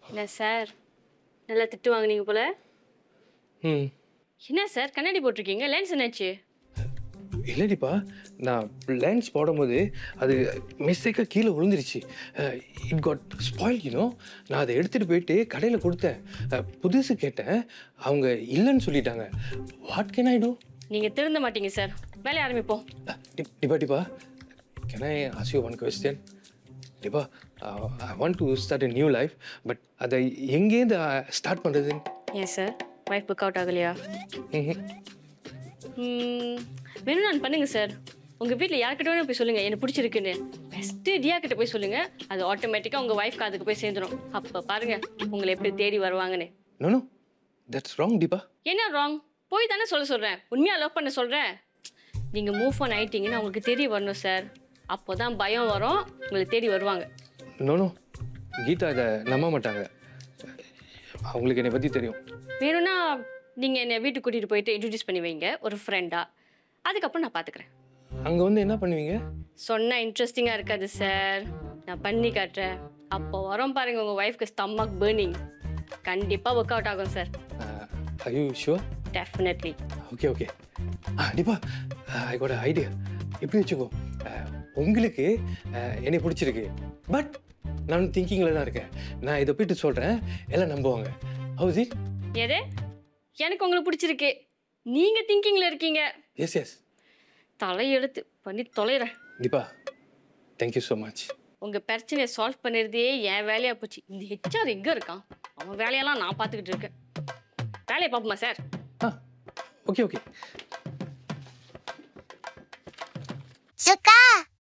என்ன சார் நல்லா திட்டு வாங்குனீங்க போல ம் என்ன சார் கண்ணாடி போட்டிருக்கீங்க லென்ஸ் என்னாச்சு இல்லடிப்பா நான் லென்ஸ் போடும்போது அது மிஸ்டேக்காக கீழே விழுந்துருச்சு இட் காட் ஸ்பாயில் யூனோ நான் அதை எடுத்துகிட்டு போயிட்டு கடையில் கொடுத்தேன் அஹ், புதுசு கேட்டேன் அவங்க இல்லைன்னு சொல்லிட்டாங்க வாட் கேன் ஐ டூ நீங்கள் திருந்த மாட்டீங்க சார் வேலையை ஆரம்பிப்போம் Deepa Deepa can I ask you one question Deepa I want to start a new life but அதை எங்கேருந்து ஸ்டார்ட் பண்ணுறதுன்னு ஏன் சார் ஒய்ஃப் புக் அவுட் ஆகலையா ம், வேணும் நான் பண்ணுங்க சார் உங்கள் வீட்டில் யார்கிட்ட வேணும் போய் சொல்லுங்கள் எனக்கு பிடிச்சிருக்குன்னு பெஸ்ட்டு டியா கிட்ட போய் சொல்லுங்கள் அது ஆட்டோமேட்டிக்காக உங்கள் ஒய்ஃப் காதுக்கு போய் சேர்ந்துடும் அப்போ பாருங்க உங்களை எப்படி தேடி வருவாங்கன்னு no no that's wrong Deepa என்ன ராங் போய் தானே சொல்ல சொல்கிறேன் உண்மையாக லவ் பண்ண சொல்கிறேன் நீங்கள் மூவ் ஆன் ஆயிட்டீங்கன்னு அவங்களுக்கு தெரிய வரணும் சார் அப்போ தான் பயம் வரும் உங்களை தேடி வருவாங்க நோ நோ கீதா இதை நம்ப மாட்டாங்க அவங்களுக்கு என்னை பற்றி தெரியும் வேணும்னா நீங்கள் என்னை வீட்டுக்கு கூட்டிகிட்டு போயிட்டு இன்ட்ரடியூஸ் பண்ணி வைங்க ஒரு ஃப்ரெண்டாக அதுக்கப்புறம் நான் பார்த்துக்கிறேன் அங்கே வந்து என்ன பண்ணுவீங்க சொன்னால் இன்ட்ரெஸ்டிங்காக இருக்காது சார் நான் பண்ணி காட்டுறேன் அப்போ வரோம் பாருங்க உங்கள் ஒய்ஃப்க்கு ஸ்டமக் பேர்னிங் கண்டிப்பாக ஒர்க் அவுட் ஆகும் சார் ஐயோ sure definitely okay okay ah Deepa I got idea எப்படி வச்சுக்கோ அஹ், உங்களுக்கு அஹ், என்னை பிடிச்சிருக்கு பட் நான் திங்கிங்கில் தான் இருக்கேன் நான் இதை போயிட்டு சொல்கிறேன் எல்லாம் நம்புவாங்க ஹவுஸ் இட் எது எனக்கு உங்களை பிடிச்சிருக்கு நீங்கள் திங்கிங்கில் இருக்கீங்க எஸ் எஸ் தலையெழுத்து பண்ணி தொலைகிறேன் தீபா தேங்க்யூ ஸோ மச் உங்கள் பிரச்சனையை சால்வ் பண்ணுறதே என் வேலையாக போச்சு இந்த ஹெச்ஆர் எங்கே இருக்கான் அவன் வேலையெல்லாம் நான் பார்த்துக்கிட்டு இருக்கேன் வேலையை பார்ப்போமா சார் ஆ ஓகே ஓகே சுக்கா